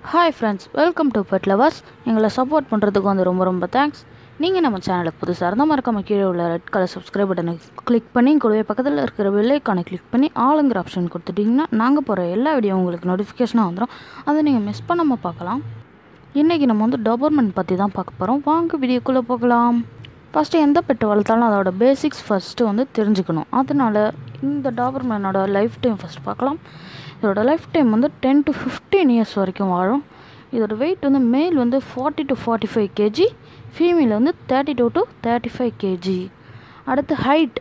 hi friends welcome to pet lovers எங்களை support பண்ணுறதுக்கு வந்து ரொம்ப ரொம்ப தேங்க்ஸ் நீங்கள் நம்ம சேனலுக்கு புதுசாக இருந்தால் மறக்காம கீழே உள்ள ரெட் கலர் சப்ஸ்கிரைப் பட்டனை கிளிக் பண்ணி கூடவே பக்கத்தில் இருக்கிற வெள்ளைக்கான கிளிக் பண்ணி ஆளுங்கிற ஆப்ஷன் கொடுத்துட்டிங்கன்னா நாங்கள் போகிற எல்லா வீடியோ உங்களுக்கு நோட்டிஃபிகேஷனாக வந்துடும் அதை நீங்கள் மிஸ் பண்ணாமல் பார்க்கலாம் இன்றைக்கி நம்ம வந்து டொபர்மெண்ட் பற்றி தான் பார்க்க போகிறோம் வாங்க வீடியோக்குள்ளே போகலாம் ஃபஸ்ட்டு எந்த பெட்டு வளர்த்தாலும் அதோட பேசிக்ஸ் ஃபஸ்ட்டு வந்து தெரிஞ்சுக்கணும் அதனால் இந்த டாபர்மேனோட லைஃப் டைம் ஃபஸ்ட் பார்க்கலாம் இதோட லைஃப் டைம் வந்து டென் டு ஃபிஃப்டீன் இயர்ஸ் வரைக்கும் வாழும் இதோட வெயிட் வந்து மேல் வந்து forty to forty five K G female வந்து thirty two to thirty five K G அடுத்து ஹைட்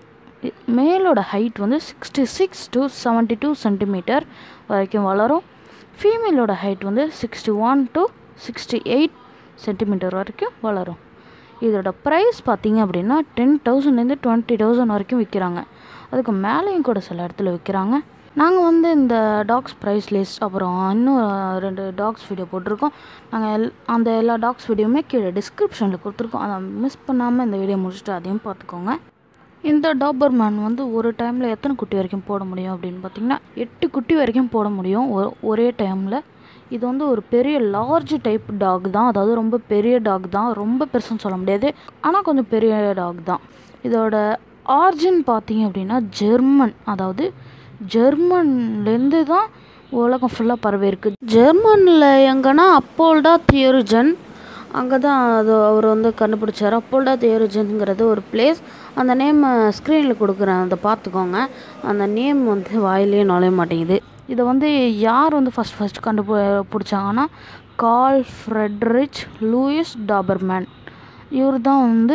மேலோட ஹைட் வந்து sixty six to seventy two centimetre வரைக்கும் வளரும் ஃபீமேலோட ஹைட் வந்து sixty one to sixty eight centimetre வரைக்கும் வளரும் இதோட ப்ரைஸ் பார்த்தீங்க அப்படின்னா டென் தௌசண்ட்லேருந்து டுவெண்ட்டி தௌசண்ட் வரைக்கும் விற்கிறாங்க அதுக்கு மேலேயும் கூட சில இடத்துல விற்கிறாங்க நாங்கள் வந்து இந்த டாக்ஸ் ப்ரைஸ் லிஸ்ட் அப்புறம் இன்னும் ரெண்டு டாக்ஸ் வீடியோ போட்டிருக்கோம் நாங்கள் எல் அந்த எல்லா டாக்ஸ் வீடியோவுமே கீழே டிஸ்கிரிப்ஷனில் கொடுத்துருக்கோம் அதை மிஸ் பண்ணாமல் இந்த வீடியோ முடிச்சுட்டு அதையும் பார்த்துக்கோங்க இந்த டாபர்மேன் வந்து ஒரு டைமில் எத்தனை குட்டி வரைக்கும் போட முடியும் அப்படின்னு பார்த்தீங்கன்னா எட்டு குட்டி வரைக்கும் போட முடியும் ஒ- ஒரே டைமில் இது வந்து ஒரு பெரிய லார்ஜ் டைப் டாக் தான் அதாவது ரொம்ப பெரிய டாக் தான் ரொம்ப பெருசுன்னு சொல்ல முடியாது ஆனால் கொஞ்சம் பெரிய டாக் தான் இதோட ஆர்ஜின் பார்த்தீங்க அப்படின்னா ஜெர்மன் அதாவது ஜெர்மன்லேருந்து தான் உலகம் ஃபுல்லாக பரவி இருக்கு ஜெர்மனில் எங்கன்னா அப்போல்டா தியரிஜன் அங்கே தான் அது அவர் வந்து கண்டுபிடிச்சார் அப்போல்டா தியரிஜன்ங்கிறது ஒரு பிளேஸ் அந்த நேம் ஸ்க்ரீனில் கொடுக்குறேன் அதை பார்த்துக்கோங்க அந்த நேம் வந்து வாயிலே நுழைய மாட்டேங்குது இதை வந்து யார் வந்து ஃபஸ்ட் ஃபஸ்ட் கண்டுபி பிடிச்சாங்கன்னா கால் ஃப்ரெட்ரிச் லூயிஸ் டாபர்மேன் இவர் தான் வந்து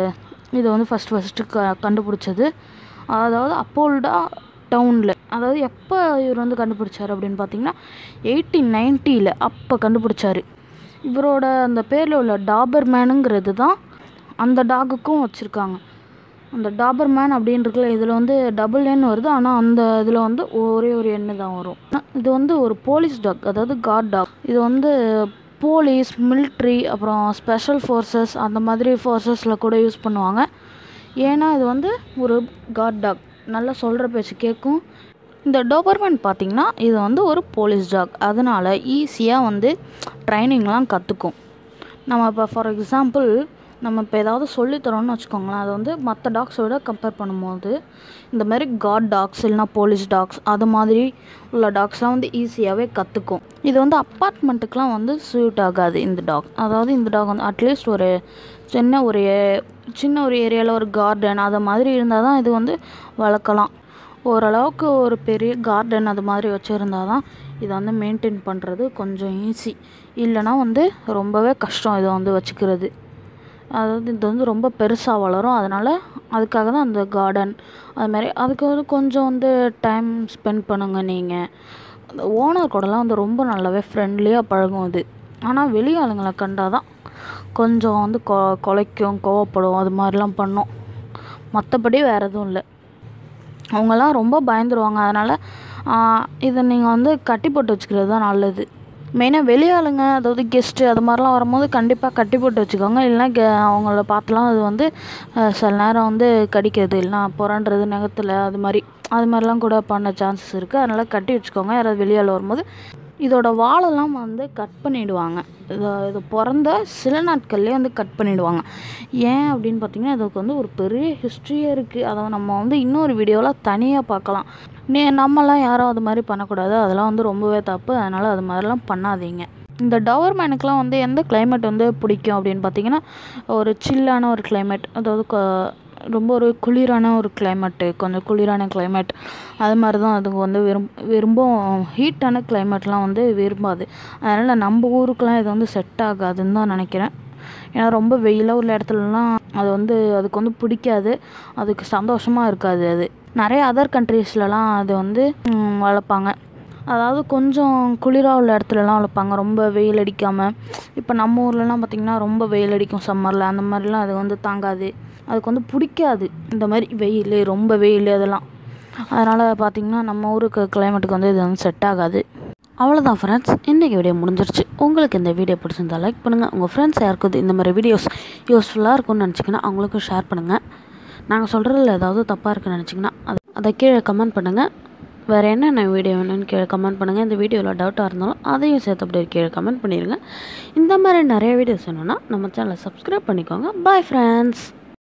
இதை வந்து ஃபஸ்ட் ஃபஸ்ட்டு க கண்டுபிடிச்சது அதாவது அப்போல்டா டவுனில் அதாவது எப்போ இவர் வந்து கண்டுபிடிச்சார் அப்படின்னு பார்த்தீங்கன்னா எயிட்டீன் நைன்ட்டியில் அப்போ கண்டுபிடிச்சாரு இவரோட அந்த பேரில் உள்ள டாபர்மேனுங்கிறது தான் அந்த டாகுக்கும் வச்சுருக்காங்க அந்த டாபர்மேன் அப்படின்றதுல இதில் வந்து டபுள் எண் வருது ஆனால் அந்த இதில் வந்து ஒரே ஒரு எண்ணு தான் வரும் ஆனா, இது வந்து ஒரு போலீஸ் டாக் அதாவது காட் டாக் இது வந்து போலீஸ் மிலிட்ரி அப்புறம் ஸ்பெஷல் ஃபோர்ஸஸ் அந்த மாதிரி ஃபோர்ஸஸில் கூட யூஸ் பண்ணுவாங்க ஏன்னா இது வந்து ஒரு காட் டாக் நல்லா சொல்கிற பேச்சு கேட்கும் இந்த டோபர்மேன் பார்த்திங்கன்னா இது வந்து ஒரு போலீஸ் டாக் அதனால் ஈஸியாக வந்து ட்ரைனிங்லாம் கற்றுக்கும் நம்ம இப்போ ஃபார் எக்ஸாம்பிள் நம்ம இப்போ ஏதாவது சொல்லித்தரோம்னு வச்சுக்கோங்களேன் அது வந்து மற்ற டாக்ஸை விட கம்பேர் பண்ணும்போது இந்த மாதிரி காட் டாக்ஸ் இல்லைனா போலீஸ் டாக்ஸ் அது மாதிரி உள்ள டாக்ஸ்லாம் வந்து ஈஸியாகவே கற்றுக்கும் இது வந்து அப்பார்ட்மெண்ட்டுக்கெலாம் வந்து சூட் ஆகாது இந்த டாக் அதாவது இந்த டாக் வந்து அட்லீஸ்ட் ஒரு சின்ன ஒரு ஏ- சின்ன ஒரு ஏரியாவில் ஒரு கார்டன் அது மாதிரி இருந்தால் தான் இது வந்து வளர்க்கலாம் ஓரளவுக்கு ஒரு பெரிய கார்டன் அது மாதிரி வச்சுருந்தா தான் இதை வந்து மெயின்டைன் பண்ணுறது கொஞ்சம் ஈஸி இல்லைன்னா வந்து ரொம்பவே கஷ்டம் இதை வந்து வச்சுக்கிறது அதாவது இது வந்து ரொம்ப பெருசாக வளரும் அதனால் அதுக்காக தான் அந்த கார்டன் அது மாதிரி அதுக்கு வந்து கொஞ்சம் வந்து டைம் ஸ்பெண்ட் பண்ணுங்க நீங்கள் அந்த ஓனர் கூடலாம் வந்து ரொம்ப நல்லாவே ஃப்ரெண்ட்லியாக பழகும் இது ஆனால் வெளி ஆளுங்களை கண்டால் தான் கொஞ்சம் வந்து கொ கொலைக்கும் கோவப்படும் அது மாதிரிலாம் பண்ணும் மற்றபடி வேறு எதுவும் இல்லை அவங்கெல்லாம் ரொம்ப பயந்துருவாங்க அதனால் இதை நீங்கள் வந்து கட்டி போட்டு வச்சுக்கிறது தான் நல்லது மெயினாக வெளியாளுங்க அதாவது கெஸ்ட்டு அது மாதிரிலாம் வரும்போது கண்டிப்பாக கட்டி போட்டு வச்சுக்கோங்க இல்லைன்னா கெ அவங்கள பார்த்துலாம் அது வந்து அஹ், சில நேரம் வந்து கடிக்கிறது இல்லைனா புறன்றது நகத்தில் அது மாதிரி அது மாதிரிலாம் கூட பண்ண சான்சஸ் இருக்குது அதனால் கட்டி வச்சுக்கோங்க யாராவது வெளியால் வரும்போது இதோட வாழெல்லாம் வந்து கட் பண்ணிடுவாங்க இது இது பிறந்த சில நாட்கள்லேயே வந்து கட் பண்ணிடுவாங்க ஏன் அப்படின்னு பார்த்தீங்கன்னா இதுக்கு வந்து ஒரு பெரிய ஹிஸ்ட்ரியே இருக்குது அதை நம்ம வந்து இன்னொரு வீடியோவில் தனியாக பார்க்கலாம் நீ நம்மலாம் யாரும் அது மாதிரி பண்ணக்கூடாது அதெல்லாம் வந்து ரொம்பவே தப்பு அதனால் அது மாதிரிலாம் பண்ணாதீங்க இந்த டவர்மேனுக்குலாம் வந்து எந்த climate வந்து பிடிக்கும் அப்படின்னு பார்த்தீங்கன்னா ஒரு சில்லான ஒரு climate அதாவது கொ- ரொம்ப ஒரு குளிரான ஒரு climate கொஞ்சம் குளிரான climate அது மாதிரி தான் அதுங்க வந்து விரும் விரும்பும் ஹீட்டான கிளைமேட்லாம் வந்து விரும்பாது அதனால் நம்ம ஊருக்கெலாம் இது வந்து செட் ஆகாதுன்னு தான் நினைக்கிறேன் ஏன்னா ரொம்ப வெயிலாக உள்ள இடத்துலலாம் அது வந்து அதுக்கு வந்து பிடிக்காது அதுக்கு சந்தோஷமாக இருக்காது அது நிறைய அதர் கண்ட்ரீஸ்லலாம் அது வந்து ம், வளர்ப்பாங்க அதாவது கொஞ்சம் குளிராக உள்ள இடத்துலலாம் வளர்ப்பாங்க ரொம்ப வெயில் அடிக்காமல் இப்போ நம்ம ஊர்லலாம் பார்த்திங்கன்னா ரொம்ப வெயில் அடிக்கும் சம்மரில் அந்த மாதிரிலாம் அது வந்து தாங்காது அதுக்கு வந்து பிடிக்காது இந்த மாதிரி வெயில் ரொம்ப வெயில் அதெல்லாம் அதனால் பார்த்திங்கன்னா நம்ம ஊருக்கு கிளைமேட்டுக்கு வந்து இது வந்து செட் ஆகாது அவ்வளோதான் ஃப்ரெண்ட்ஸ் இன்றைக்கி வீடியோ முடிஞ்சிருச்சு உங்களுக்கு இந்த வீடியோ பிடிச்சிருந்தா லைக் பண்ணுங்கள் உங்கள் ஃப்ரெண்ட்ஸ் யாருக்கும் இந்த மாதிரி வீடியோஸ் யூஸ்ஃபுல்லாக இருக்கும்னு நினச்சிங்கன்னா அவங்களுக்கும் ஷேர் பண்ணுங்கள் நாங்கள் சொல்கிறதுல ஏதாவது தப்பாக இருக்குன்னு நினச்சிங்கன்னா அதை அதை கீழே கமெண்ட் பண்ணுங்கள் வேறு என்னென்ன வீடியோ வேணும்னு கீழே கமெண்ட் பண்ணுங்கள் இந்த வீடியோவில் டவுட்டாக இருந்தாலும் அதையும் சேர்த்து அப்படியே கீழே கமெண்ட் பண்ணிடுங்க இந்த மாதிரி நிறைய வீடியோஸ் வேணும்னா நம்ம சேனலை சப்ஸ்கிரைப் பண்ணிக்கோங்க பாய் ஃப்ரெண்ட்ஸ்